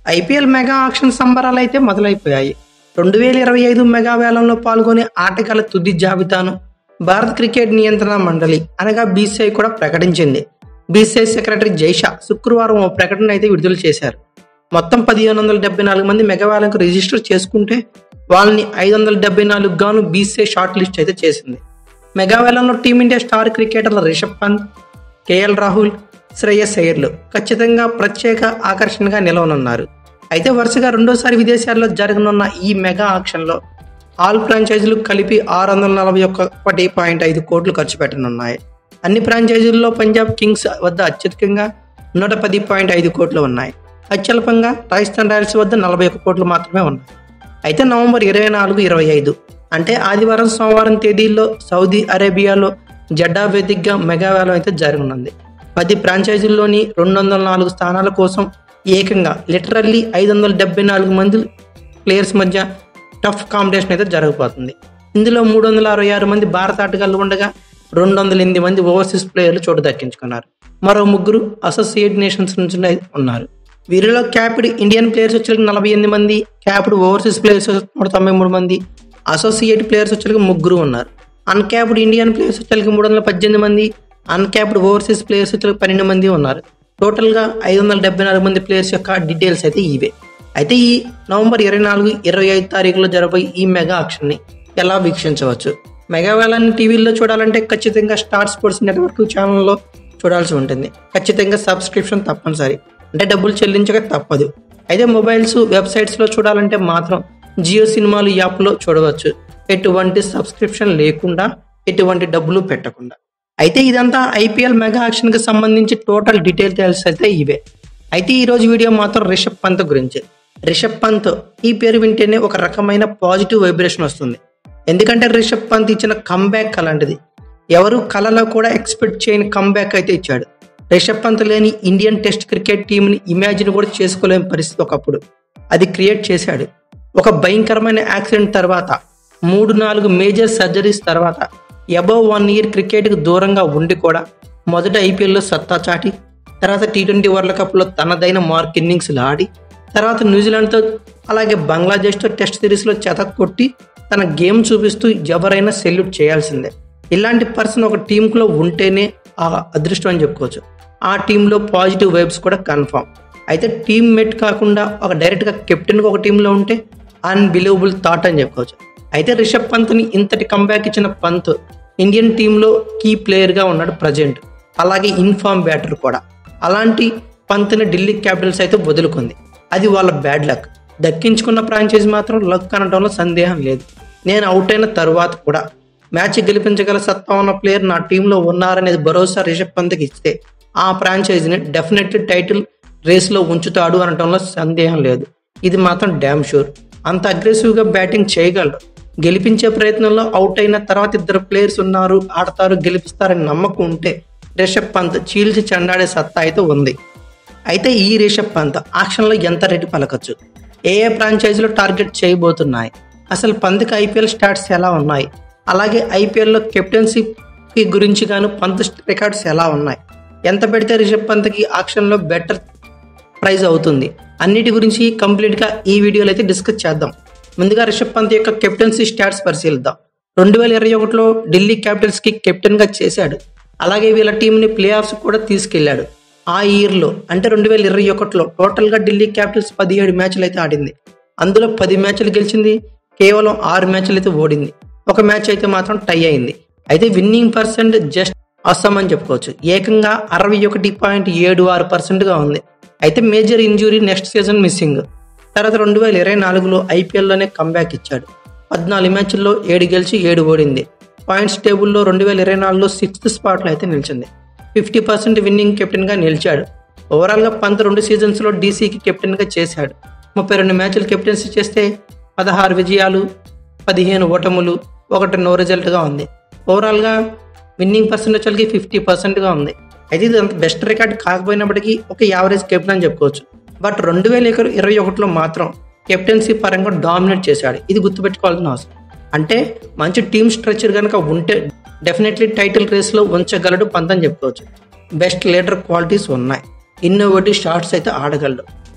IPL mega auction సంబరాలు అయితే మొదలైపోయాయి రెండు వేల ఇరవై ఐదు మెగా వేలంలో పాల్గొనే ఆటగాళ్ల తుది జాబితాను భారత క్రికెట్ నియంత్రణ మండలి అనగా బీసీఐ కూడా ప్రకటించింది బీసీఐ సెక్రటరీ జైషా శుక్రవారం ఓ ప్రకటన అయితే విడుదల చేశారు మొత్తం పదిహేను వందల డెబ్బై నాలుగు మంది మెగా వేలంకు రిజిస్టర్ చేసుకుంటే వాళ్ళని ఐదు వందల డెబ్బై నాలుగు గాను బీసీఐ షార్ట్ లిస్ట్ అయితే చేసింది మెగా వేలంలో టీమిండియా స్టార్ క్రికెటర్ల రిషబ్ పంత్ కేఎల్ రాహుల్ శ్రేయస్ అయ్యర్లు ఖచ్చితంగా ప్రత్యేక ఆకర్షణగా నిలవనున్నారు అయితే వరుసగా రెండోసారి విదేశాల్లో జరగనున్న ఈ మెగా ఆక్షన్లో ఆల్ ఫ్రాంచైజీలు కలిపి ఆరు వందల నలభై ఒకటి పాయింట్ ఐదు కోట్లు ఖర్చు పెట్టనున్నాయి అన్ని ఫ్రాంచైజీల్లో పంజాబ్ కింగ్స్ వద్ద అత్యధికంగా నూట పది పాయింట్ ఐదు కోట్లు ఉన్నాయి అత్యల్పంగా రాజస్థాన్ రాయల్స్ వద్ద నలభై ఒక్క కోట్లు మాత్రమే ఉన్నాయి అయితే నవంబర్ ఇరవై నాలుగు ఇరవై ఐదు అంటే ఆదివారం సోమవారం తేదీల్లో సౌదీ అరేబియాలో జడ్డా వేదికగా మెగా వేలం అయితే జరగనుంది పది ఫ్రాంచైజీల్లోని రెండు వందల నాలుగు స్థానాల కోసం ఏకంగా లిటరల్లీ ఐదు వందల డెబ్బై నాలుగు మంది ప్లేయర్స్ మధ్య టఫ్ కాంపిటీషన్ అయితే జరగబోతుంది ఇందులో మూడు వందల అరవై ఆరు మంది భారత ఆటగాళ్ళు ఉండగా రెండు వందల ఎనిమిది మంది ఓవర్సీస్ ప్లేయర్లు చోటు దక్కించుకున్నారు మరో ముగ్గురు అసోసియేట్ నేషన్స్ నుంచి ఉన్నారు వీరిలో క్యాప్డ్ ఇండియన్ ప్లేయర్స్ వచ్చేకి నలభై ఎనిమిది మంది క్యాప్డ్ ఓవర్సీస్ ప్లేయర్స్ నూట తొంభై మూడు మంది అసోసియేట్ ప్లేయర్స్ వచ్చేకి ముగ్గురు ఉన్నారు అన్క్యాప్డ్ ఇండియన్ ప్లేయర్స్ వచ్చేకి మూడు వందల పద్దెనిమిది మంది అన్క్యాప్డ్ ఓవర్సీస్ ప్లేయర్స్ వచ్చేకి పన్నెండు మంది ఉన్నారు టోటల్గా ఐదు వందల డెబ్బై నాలుగు మంది ప్లేయర్స్ యొక్క డీటెయిల్స్ అయితే ఇవే అయితే ఈ నవంబర్ ఇరవై నాలుగు ఇరవై ఐదు తారీఖులో జరగబోయే ఈ మెగా ఆక్షన్ని ఎలా వీక్షించవచ్చు మెగా వేలాన్ని టీవీలో చూడాలంటే ఖచ్చితంగా స్టార్ స్పోర్ట్స్ నెట్వర్క్ ఛానల్లో చూడాల్సి ఉంటుంది ఖచ్చితంగా సబ్స్క్రిప్షన్ తప్పనిసరి అంటే డబ్బులు చెల్లించక తప్పదు అయితే మొబైల్స్ వెబ్సైట్స్లో చూడాలంటే మాత్రం జియో సినిమాలు యాప్లో చూడవచ్చు ఎటువంటి సబ్స్క్రిప్షన్ లేకుండా ఎటువంటి డబ్బులు పెట్టకుండా అయితే ఇదంతా ఐపీఎల్ మెగా యాక్షన్కి సంబంధించి టోటల్ డీటెయిల్స్ అయితే ఇవే అయితే ఈరోజు వీడియో మాత్రం రిషబ్ పంత్ గురించి రిషబ్ పంత్ ఈ పేరు వింటేనే ఒక రకమైన పాజిటివ్ వైబ్రేషన్ వస్తుంది ఎందుకంటే రిషబ్ పంత్ ఇచ్చిన కంబ్యాక్ అలాంటిది ఎవరు కళలో కూడా ఎక్స్పెక్ట్ చేయని కంబ్యాక్ అయితే ఇచ్చాడు రిషబ్ పంత్ లేని ఇండియన్ టెస్ట్ క్రికెట్ టీంని ఇమాజిన్ కూడా చేసుకోలేని పరిస్థితి ఒకప్పుడు అది క్రియేట్ చేశాడు ఒక భయంకరమైన యాక్సిడెంట్ తర్వాత మూడు నాలుగు మేజర్ సర్జరీస్ తర్వాత అబౌవ్ వన్ ఇయర్ క్రికెట్కి దూరంగా ఉండి కూడా మొదట ఐపీఎల్లో సత్తా చాటి తర్వాత టీ ట్వంటీ వరల్డ్ కప్లో తనదైన మార్క్ ఇన్నింగ్స్లు ఆడి తర్వాత న్యూజిలాండ్తో అలాగే బంగ్లాదేశ్తో టెస్ట్ సిరీస్లో చెతక్ కొట్టి తన గేమ్ చూపిస్తూ ఎవరైనా సెల్యూట్ చేయాల్సిందే ఇలాంటి పర్సన్ ఒక టీంలో ఉంటేనే ఆ అదృష్టం అని చెప్పుకోవచ్చు ఆ టీంలో పాజిటివ్ వైబ్స్ కూడా కన్ఫామ్ అయితే టీమ్ మేట్ కాకుండా ఒక డైరెక్ట్గా కెప్టెన్గా ఒక టీంలో ఉంటే అన్బిలీవబుల్ థాట్ అని చెప్పుకోవచ్చు అయితే రిషబ్ పంత్ని ఇంతటి కంబ్యాక్ ఇచ్చిన పంత్ ఇండియన్ టీంలో కీ ప్లేయర్గా ఉన్నాడు ప్రజెంట్ అలాగే ఇన్ఫార్మ్ బ్యాటర్ కూడా అలాంటి పంత్ని ఢిల్లీ క్యాపిటల్స్ అయితే వదులుకుంది అది వాళ్ళ బ్యాడ్ లక్ దక్కించుకున్న ఫ్రాంచైజ్ మాత్రం లక్ అనడంలో సందేహం లేదు నేను అవుట్ అయిన తర్వాత కూడా మ్యాచ్ గెలిపించగల సత్తా ఉన్న ప్లేయర్ నా టీంలో ఉన్నారనేది భరోసా రిషబ్ పంత్కి ఇస్తే ఆ ఫ్రాంచైజీని డెఫినెట్లీ టైటిల్ రేస్లో ఉంచుతాడు అనడంలో సందేహం లేదు ఇది మాత్రం డ్యామ్ షూర్ అంత అగ్రెసివ్గా బ్యాటింగ్ చేయగలడు గెలిపించే ప్రయత్నంలో అవుట్ అయిన తర్వాత ఇద్దరు ప్లేయర్స్ ఉన్నారు ఆడతారు గెలిపిస్తారని నమ్మకం ఉంటే రిషబ్ పంత్ చీల్చి చెండాడే సత్తా అయితే ఉంది అయితే ఈ రిషబ్ పంత్ ఆక్షన్లో ఎంత రేటు పలకచ్చు ఏ ఏ ఫ్రాంచైజీలో టార్గెట్ చేయబోతున్నాయి అసలు పంత్కి ఐపీఎల్ స్టాట్స్ ఎలా ఉన్నాయి అలాగే ఐపీఎల్లో కెప్టెన్సీకి గురించి గాను పంత్ రికార్డ్స్ ఎలా ఉన్నాయి ఎంత పెడితే రిషబ్ పంత్కి ఆక్షన్లో బెటర్ ప్రైజ్ అవుతుంది అన్నిటి గురించి కంప్లీట్గా ఈ వీడియోలో అయితే డిస్కస్ చేద్దాం ముందుగా రిషబ్ పంత్ యొక్క కెప్టెన్సీ స్టాట్స్ పరిశీలిద్దాం రెండు వేల ఇరవై ఒకటిలో ఢిల్లీ క్యాపిటల్స్కి కెప్టెన్గా చేశాడు అలాగే వీళ్ళ టీంని ప్లే ఆఫ్స్ కూడా తీసుకెళ్లాడు ఆ ఇయర్లో అంటే రెండు వేల ఇరవై ఒకటిలో టోటల్గా ఢిల్లీ క్యాపిటల్స్ పదిహేడు మ్యాచ్లు అయితే ఆడింది అందులో పది మ్యాచ్లు గెలిచింది కేవలం ఆరు మ్యాచ్లు అయితే ఓడింది ఒక మ్యాచ్ అయితే మాత్రం టై అయింది అయితే విన్నింగ్ పర్సెంట్ జస్ట్ అస్సాం అని చెప్పుకోవచ్చు ఏకంగా అరవై ఒకటి పాయింట్ ఏడు ఆరు పర్సెంట్గా ఉంది అయితే major injury next season missing తర్వాత రెండు వేల ఇరవై నాలుగులో ఐపీఎల్లోనే కంబ్యాక్ ఇచ్చాడు పద్నాలుగు మ్యాచ్ల్లో ఏడు గెలిచి ఏడు ఓడింది పాయింట్స్ టేబుల్లో రెండు వేల ఇరవై నాలుగులో సిక్స్త్ స్పాట్లో అయితే నిలిచింది ఫిఫ్టీ పర్సెంట్ విన్నింగ్ కెప్టెన్గా నిలిచాడు ఓవరాల్గా పంత్ రెండు సీజన్స్లో డీసీకి కెప్టెన్గా చేశాడు ముప్పై రెండు మ్యాచ్లు కెప్టెన్సీ చేస్తే పదహారు విజయాలు పదిహేను ఓటములు ఒకటి నో రిజల్ట్గా ఉంది ఓవరాల్గా విన్నింగ్ పర్సెంటేజ్ వాళ్ళకి ఫిఫ్టీ పర్సెంట్గా ఉంది అయితే ఇది అంత బెస్ట్ రికార్డ్ కాకపోయినప్పటికీ ఒక యావరేజ్ కెప్టెన్ అని చెప్పుకోవచ్చు బట్ రెండు వేల ఇరవై ఒకటిలో మాత్రం కెప్టెన్సీ పరంగా డామినేట్ చేశాడు ఇది గుర్తుపెట్టుకోవాల్సిన అవసరం అంటే మంచి టీమ్ స్ట్రక్చర్ కనుక ఉంటే డెఫినెట్లీ టైటిల్ రేస్లో ఉంచగలడు పంత్ అని చెప్పుకోవచ్చు బెస్ట్ లీడర్ క్వాలిటీస్ ఉన్నాయి ఇన్నోవేటివ్ షాట్స్ అయితే ఆడగలడు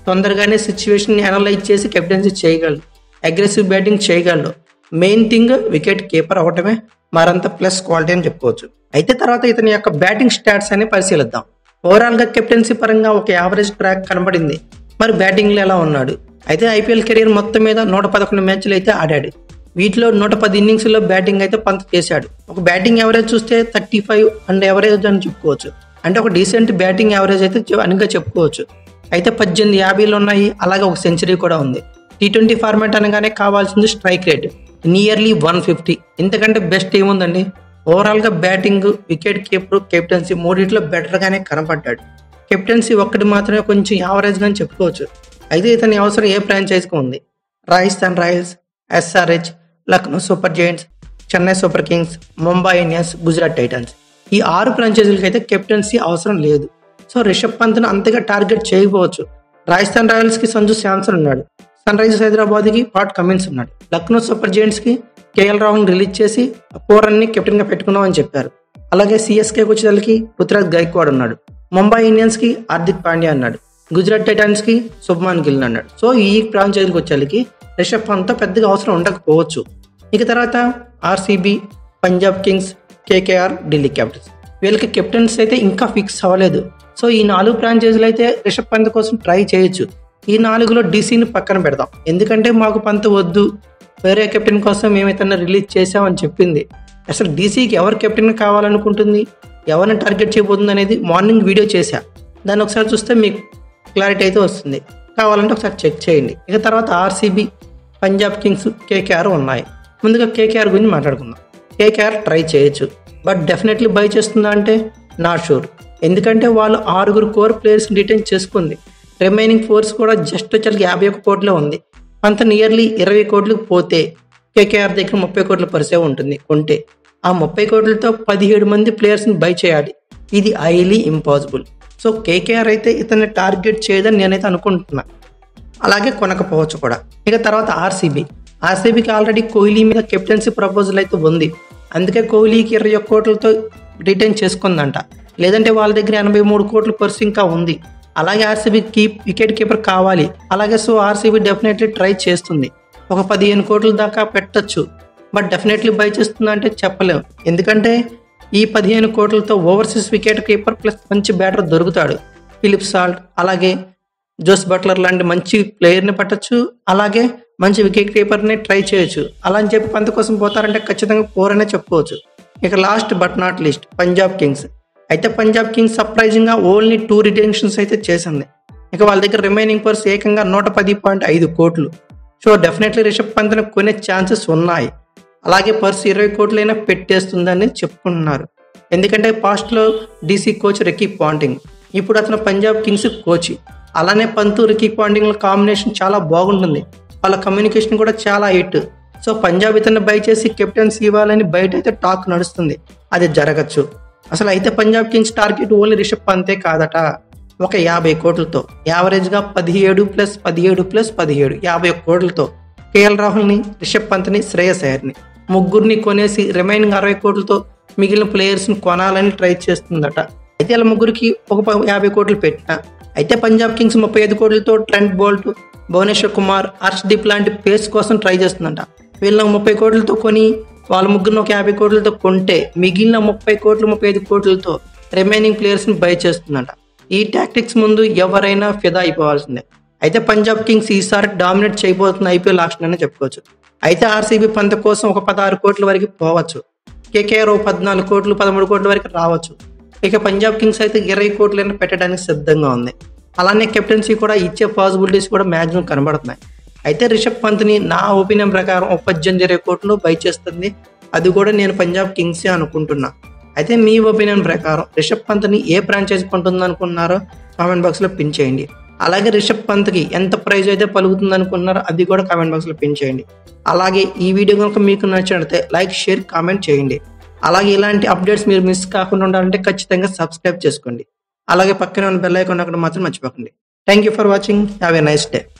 తొందరగానే సిచ్యువేషన్ అనలైజ్ చేసి కెప్టెన్సీ చేయగలడు అగ్రెసివ్ బ్యాటింగ్ చేయగలడు మెయిన్ థింగ్ వికెట్ కీపర్ అవటమే మరంత ప్లస్ క్వాలిటీ అని చెప్పుకోవచ్చు అయితే తర్వాత ఇతని యొక్క బ్యాటింగ్ స్టాట్స్ అని పరిశీలిద్దాం ఓవరాల్ గా కెప్టెన్సీ పరంగా ఒక యావరేజ్ ట్రాక్ కనబడింది మరి బ్యాటింగ్ లో ఎలా ఉన్నాడు అయితే ఐపీఎల్ కెరీర్ మొత్తం మీద నూట పదకొండు మ్యాచ్లు అయితే ఆడాడు వీటిలో నూట పది ఇన్నింగ్స్ లో బ్యాటింగ్ అయితే పంత్ చేశాడు ఒక బ్యాటింగ్ ఎవరేజ్ చూస్తే థర్టీ ఫైవ్ అండ్ ఎవరేజ్ అని చెప్పుకోవచ్చు అంటే ఒక డీసెంట్ బ్యాటింగ్ యావరేజ్ అయితే చె- అనిగా చెప్పుకోవచ్చు అయితే పద్దెనిమిది యాభైలు ఉన్నాయి అలాగే ఒక సెంచరీ కూడా ఉంది టీ ట్వంటీ ఫార్మాట్ అనగానే కావాల్సింది strike rate nearly one fifty ఇంతకంటే బెస్ట్ ఏముందండి ఓవరాల్ గా బ్యాటింగ్ వికెట్ కీపర్ కెప్టెన్సీ మూడిట్లో బెటర్ గానే కనపడ్డాడు కెప్టెన్సీ ఒక్కటి మాత్రమే కొంచెం యావరేజ్ గా చెప్పుకోవచ్చు అయితే ఇతని అవసరం ఏ ఫ్రాంచైజ్కి ఉంది Rajasthan Royals SRH Lucknow Super Giants Chennai Super Kings Mumbai Indians Gujarat Titans ఈ ఆరు ఫ్రాంచైజీలకి అయితే కెప్టెన్సీ అవసరం లేదు సో రిషబ్ పంత్ను అంతగా టార్గెట్ చేయకపోవచ్చు రాజస్థాన్ రాయల్స్ కి సంజు శాంసన్ ఉన్నాడు సన్ రైజర్స్ హైదరాబాద్ కి పాట్ కమిన్స్ ఉన్నాడు లక్నో సూపర్ జైంట్స్ కి కేఎల్ రాహుల్ రిలీజ్ చేసి పూరన్ని కెప్టెన్ గా పెట్టుకున్నాం అని చెప్పారు అలాగే సిఎస్కే వచ్చేసరికి పృథ్వరాజ్ గైక్వాడ్ ఉన్నాడు ముంబై ఇండియన్స్ కి హార్దిక్ పాండ్యా అన్నాడు గుజరాత్ టైటన్స్ కి శుభ్మాన్ గిల్ అన్నాడు సో ఈ ఫ్రాంచైజీకి వచ్చేసరికి రిషబ్ పంత్ పెద్దగా అవసరం ఉండకపోవచ్చు ఇక తర్వాత RCB Punjab Kings KKR Delhi Capitals వీళ్ళకి కెప్టెన్స్ అయితే ఇంకా ఫిక్స్ అవ్వలేదు సో ఈ నాలుగు ఫ్రాంచైజీలు అయితే రిషబ్ పంత్ కోసం ట్రై చేయొచ్చు ఈ నాలుగులో డీసీని పక్కన పెడదాం ఎందుకంటే మాకు పంత్ వద్దు వేరే కెప్టెన్ కోసం మేమైతే రిలీజ్ చేసామని చెప్పింది అసలు డీసీకి ఎవరు కెప్టెన్ కావాలనుకుంటుంది ఎవరిని టార్గెట్ చేయబోతుంది అనేది మార్నింగ్ వీడియో చేశా దాన్ని ఒకసారి చూస్తే మీకు క్లారిటీ అయితే వస్తుంది కావాలంటే ఒకసారి చెక్ చేయండి ఇక తర్వాత ఆర్సీబీ పంజాబ్ కింగ్స్ కేకేఆర్ ఉన్నాయి ముందుగా కేకేఆర్ గురించి మాట్లాడుకుందాం కేకేఆర్ ట్రై చేయొచ్చు బట్ డెఫినెట్లీ బై చేస్తుందా అంటే నాట్ షూర్ ఎందుకంటే వాళ్ళు ఆరుగురు కోర్ ప్లేయర్స్ డిటైన్ చేసుకుంది రిమైనింగ్ ఫోర్స్ కూడా జస్ట్ వచ్చరికి యాభై ఒక కోట్లే ఉంది అంత నియర్లీ ఇరవై కోట్లకు పోతే కేకేఆర్ దగ్గర ముప్పై కోట్ల పరిసే ఉంటుంది కొంటే ఆ ముప్పై కోట్లతో పదిహేడు మంది ప్లేయర్స్ని బై చేయాలి ఇది హైలీ ఇంపాసిబుల్ సో కేకేఆర్ అయితే ఇతన్ని టార్గెట్ చేయదని నేనైతే అనుకుంటున్నా అలాగే కొనకపోవచ్చు కూడా ఇక తర్వాత ఆర్సీబీ ఆర్సీబీకి ఆల్రెడీ కోహ్లీ మీద కెప్టెన్సీ ప్రపోజల్ అయితే ఉంది అందుకే కోహ్లీకి ఇరవై ఒక్క కోట్లతో రిటైన్ చేసుకుందంట లేదంటే వాళ్ళ దగ్గర ఎనభై మూడు కోట్ల పర్సు ఇంకా ఉంది అలాగే ఆర్సీబీ కీప్ వికెట్ కీపర్ కావాలి అలాగే సో ఆర్సీబీ డెఫినెట్లీ ట్రై చేస్తుంది ఒక పదిహేను కోట్ల దాకా పెట్టొచ్చు బట్ డెఫినెట్లీ బై చేస్తుందా అంటే చెప్పలేం ఎందుకంటే ఈ పదిహేను కోట్లతో ఓవర్సీస్ వికెట్ కీపర్ ప్లస్ మంచి బ్యాటర్ దొరుకుతాడు ఫిలిప్ సాల్ట్ అలాగే జోస్ బట్లర్ లాంటి మంచి ప్లేయర్ని పట్టొచ్చు అలాగే మంచి వికెట్ కీపర్ని ట్రై చేయొచ్చు అలా అని చెప్పి పంత కోసం పోతారంటే ఖచ్చితంగా పోరనే చెప్పుకోవచ్చు ఇక last but not least Punjab Kings అయితే పంజాబ్ కింగ్స్ సర్ప్రైజింగ్గా ఓన్లీ టూ రిటెన్షన్స్ అయితే చేసింది ఇక వాళ్ళ దగ్గర రిమైనింగ్ పర్స్ ఏకంగా నూట పది పాయింట్ ఐదు కోట్లు సో డెఫినెట్లీ రిషబ్ పంత్ని కొనే ఛాన్సెస్ ఉన్నాయి అలాగే పర్స్ ఇరవై కోట్లైనా పెట్టేస్తుందని చెప్పుకుంటున్నారు ఎందుకంటే పాస్ట్లో డీసీ కోచ్ రికీ పాంటింగ్ ఇప్పుడు అతను పంజాబ్ కింగ్స్ కోచ్ అలానే పంతు రికీ పాంటింగ్ కాంబినేషన్ చాలా బాగుంటుంది వాళ్ళ కమ్యూనికేషన్ కూడా చాలా హిట్ సో పంజాబ్ ఇతన్ని బై చేసి కెప్టెన్సీ ఇవ్వాలని బయట అయితే టాక్ నడుస్తుంది అది జరగచ్చు అసలు అయితే Punjab Kings target only Rishabh పంతే కాదట ఒక యాభై కోట్లతో యావరేజ్గా పదిహేడు ప్లస్ పదిహేడు ప్లస్ పదిహేడు యాభై ఒక్క కోట్లతో కేఎల్ రాహుల్ని రిషబ్ పంత్ని శ్రేయస్ అయ్యర్ని ముగ్గురిని కొనేసి రిమైనింగ్ అరవై కోట్లతో మిగిలిన ప్లేయర్స్ని కొనాలని ట్రై చేస్తుందట అయితే ఇలా ముగ్గురికి ఒక ప- యాభై కోట్లు పెట్టిన అయితే పంజాబ్ కింగ్స్ ముప్పై ఐదు కోట్లతో ట్రెంట్ బోల్ట్ భువనేశ్వర్ కుమార్ హర్ష్దీప్ లాంటి పేస్ కోసం ట్రై చేస్తుందంట వీళ్ళని ముప్పై కోట్లతో కొని వాళ్ళ ముగ్గురిని ఒక యాభై కోట్లతో కొంటే మిగిలిన ముప్పై కోట్లు ముప్పై ఐదు కోట్లతో రిమైనింగ్ ప్లేయర్స్ని బై చేస్తుందంట ఈ టాక్టిక్స్ ముందు ఎవరైనా ఫిదా అయిపోవాల్సిందే అయితే పంజాబ్ కింగ్స్ ఈసారి డామినేట్ చేయబోతున్న ఐపీఎల్ లాస్ట్ అనే చెప్పుకోవచ్చు అయితే ఆర్సీబీ పంత కోసం ఒక పదహారు కోట్ల వరకు పోవచ్చు కేకేఆర్ ఓ పద్నాలుగు కోట్లు పదమూడు కోట్ల వరకు రావచ్చు ఇక పంజాబ్ కింగ్స్ అయితే ఇరవై కోట్లైనా పెట్టడానికి సిద్ధంగా ఉంది అలానే కెప్టెన్సీ కూడా ఇచ్చే పాసిబిలిటీస్ కూడా మ్యాక్సిమం కనబడుతున్నాయి అయితే రిషబ్ పంత్ని నా ఒపీనియన్ ప్రకారం ఒక పద్దెనిమిది ఇరవై కోట్లు బై చేస్తుంది అది కూడా నేను పంజాబ్ కింగ్సే అనుకుంటున్నా అయితే మీ ఒపీనియన్ ప్రకారం రిషబ్ పంత్ని ఏ ఫ్రాంచైజ్ కొంటుంది అనుకున్నారో కామెంట్ బాక్స్లో పిన్ చేయండి అలాగే రిషబ్ పంత్కి ఎంత ప్రైజ్ అయితే పలుకుతుంది అనుకున్నారో అది కూడా కామెంట్ బాక్స్లో పిన్ చేయండి అలాగే ఈ వీడియో కనుక మీకు నచ్చినట్లయితే లైక్ షేర్ కామెంట్ చేయండి అలాగే ఇలాంటి అప్డేట్స్ మీరు మిస్ కాకుండా ఉండాలంటే ఖచ్చితంగా సబ్స్క్రైబ్ చేసుకోండి అలాగే పక్కనే ఉన్న బెల్ ఐకాన్ అక్కడ మాత్రం మర్చిపోకండి thank you for watching have a nice day